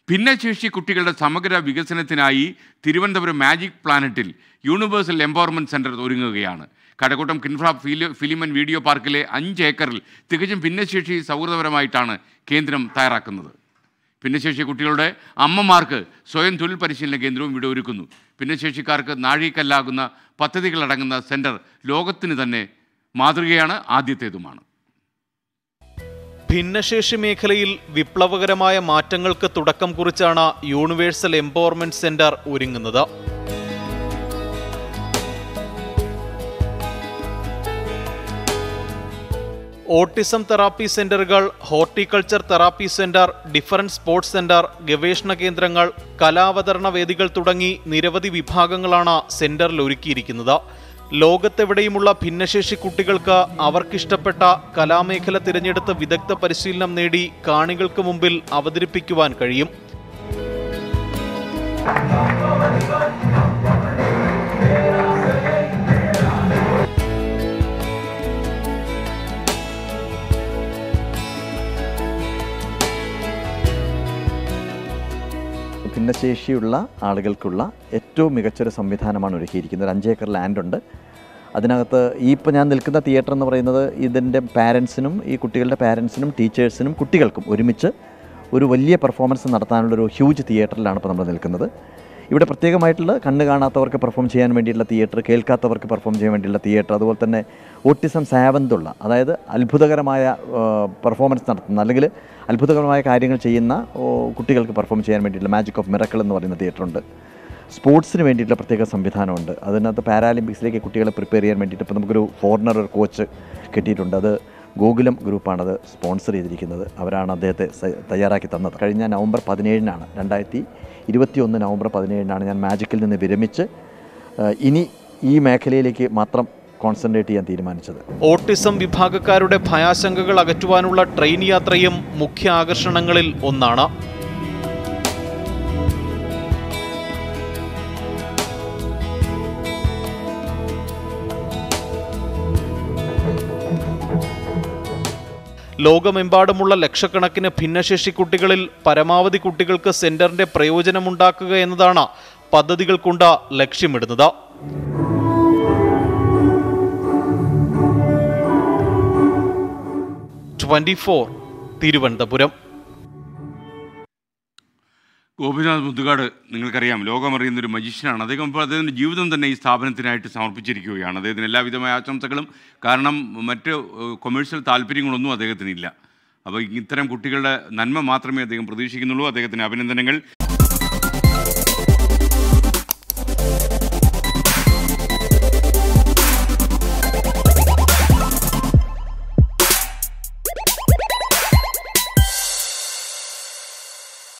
ഭിന്നശേഷി കുട്ടികളുടെ സമഗ്ര വികസനത്തിനായി തിരുവനന്തപുരം മാജിക് പ്ലാനറ്റിൽ യൂണിവേഴ്സൽ എംപവർമെൻറ്റ് സെൻറ്റർ ഒരുങ്ങുകയാണ് കടക്കൂട്ടം കിൻഫ്ര ഫിലി ഫിലിമൻ വീഡിയോ പാർക്കിലെ അഞ്ച് ഏക്കറിൽ തികച്ചും ഭിന്നശേഷി സൗഹൃദപരമായിട്ടാണ് കേന്ദ്രം തയ്യാറാക്കുന്നത് ഭിന്നശേഷി കുട്ടികളുടെ അമ്മമാർക്ക് സ്വയം തൊഴിൽ പരിശീലന കേന്ദ്രവും ഇവിടെ ഒരുക്കുന്നു ഭിന്നശേഷിക്കാർക്ക് നാഴികക്കല്ലാകുന്ന പദ്ധതികളടങ്ങുന്ന സെൻറ്റർ ലോകത്തിന് തന്നെ മാതൃകയാണ് ആദ്യത്തേതുമാണ് ഭിന്നശേഷി മേഖലയിൽ വിപ്ലവകരമായ മാറ്റങ്ങൾക്ക് തുടക്കം കുറിച്ചാണ് യൂണിവേഴ്സൽ എംപവർമെന്റ് സെന്റർ ഒരുങ്ങുന്നത് ഓട്ടിസം തെറാപ്പി സെന്ററുകൾ horticulture therapy centre different sports centre ഗവേഷണ കേന്ദ്രങ്ങൾ കലാവതരണ വേദികൾ തുടങ്ങി നിരവധി വിഭാഗങ്ങളാണ് സെന്ററിൽ ഒരുക്കിയിരിക്കുന്നത് ലോകത്തെവിടെയുമുള്ള ഭിന്നശേഷി കുട്ടികൾക്ക് അവർക്കിഷ്ടപ്പെട്ട കലാമേഖല തിരഞ്ഞെടുത്ത് വിദഗ്ധ പരിശീലനം നേടി കാണികൾക്ക് മുമ്പിൽ അവതരിപ്പിക്കുവാൻ കഴിയും ഭിന്നശേഷിയുള്ള ആളുകൾക്കുള്ള ഏറ്റവും മികച്ചൊരു സംവിധാനമാണ് ഒരുക്കിയിരിക്കുന്നത് ഒരു അഞ്ചേക്കർ ലാൻഡുണ്ട് അതിനകത്ത് ഈ ഇപ്പോൾ ഞാൻ നിൽക്കുന്ന തിയേറ്റർ എന്ന് പറയുന്നത് ഇതിൻ്റെ പാരൻസിനും ഈ കുട്ടികളുടെ പാരൻസിനും ടീച്ചേഴ്സിനും കുട്ടികൾക്കും ഒരുമിച്ച് ഒരു വലിയ പെർഫോമൻസ് നടത്താനുള്ളൊരു ഹ്യൂജ് തിയേറ്ററിലാണ് ഇപ്പോൾ നമ്മൾ നിൽക്കുന്നത് ഇവിടെ പ്രത്യേകമായിട്ടുള്ള കണ്ണ് കാണാത്തവർക്ക് പെർഫോം ചെയ്യാൻ വേണ്ടിയിട്ടുള്ള തിയേറ്റർ കേൾക്കാത്തവർക്ക് പെർഫോം ചെയ്യാൻ വേണ്ടിയുള്ള തിയേറ്റർ അതുപോലെ തന്നെ ഓട്ടിസം സാവന്തുള്ള അതായത് അത്ഭുതകരമായ പെർഫോമൻസ് നടത്തുന്ന അല്ലെങ്കിൽ അത്ഭുതകരമായ കാര്യങ്ങൾ ചെയ്യുന്ന ഓ, കുട്ടികൾക്ക് പെർഫോം ചെയ്യാൻ വേണ്ടിയിട്ടുള്ള മാജിക് ഓഫ് മിറക്കിൾ എന്ന് പറയുന്ന തിയേറ്ററുണ്ട് സ്പോർട്സിന് വേണ്ടിയിട്ടുള്ള പ്രത്യേക സംവിധാനമുണ്ട് അതിനകത്ത് പാരാലിമ്പിക്സിലേക്ക് കുട്ടികളെ പ്രിപ്പയർ ചെയ്യാൻ വേണ്ടിയിട്ട് ഇപ്പോൾ നമുക്കൊരു ഫോറിനർ ഒരു കോച്ച് കിട്ടിയിട്ടുണ്ട് അത് ഗോകുലം ഗ്രൂപ്പാണത് സ്പോൺസർ ചെയ്തിരിക്കുന്നത് അവരാണ് അദ്ദേഹത്തെ സ- തയ്യാറാക്കി തന്നത് കഴിഞ്ഞ നവംബർ പതിനേഴിനാണ് രണ്ടായിരത്തി ഇരുപത്തി ഒന്ന് നവംബർ പതിനേഴിനാണ് ഞാൻ മാജിക്കിൽ നിന്ന് വിരമിച്ച് ആ, ഇനി ഈ മേഖലയിലേക്ക് മാത്രം കോൺസെൻട്രേറ്റ് ചെയ്യാൻ തീരുമാനിച്ചത് ഓട്ടിസം വിഭാഗക്കാരുടെ ഭയാശങ്കകൾ അകറ്റുവാനുള്ള ട്രെയിൻ യാത്രയും മുഖ്യ ആകർഷണങ്ങളിൽ ഒന്നാണ് ലോകമെമ്പാടുമുള്ള ലക്ഷക്കണക്കിന് ഭിന്നശേഷി കുട്ടികളിൽ പരമാവധി കുട്ടികൾക്ക് സെന്ററിന്റെ പ്രയോജനമുണ്ടാക്കുക എന്നതാണ് പദ്ധതികൾ കൊണ്ട് ലക്ഷ്യമിടുന്നത് ട്വന്റി ഫോർ തിരുവനന്തപുരം ഗോപിനാഥ് മുത്തുകാട് നിങ്ങൾക്കറിയാം ലോകമറിയുന്ന ഒരു മജിഷ്യനാണ് അദ്ദേഹം ഇപ്പോൾ അദ്ദേഹത്തിൻ്റെ ജീവിതം തന്നെ ഈ സ്ഥാപനത്തിനായിട്ട് സമർപ്പിച്ചിരിക്കുകയാണ് അദ്ദേഹത്തിന് എല്ലാവിധമായ ആശംസകളും കാരണം മറ്റ് ഏഹ്, കൊമേഴ്ഷ്യൽ താല്പര്യങ്ങളൊന്നും അദ്ദേഹത്തിനില്ല അപ്പോൾ ഇത്തരം കുട്ടികളുടെ നന്മ മാത്രമേ അദ്ദേഹം പ്രതീക്ഷിക്കുന്നുള്ളൂ അദ്ദേഹത്തിന് അഭിനന്ദനങ്ങൾ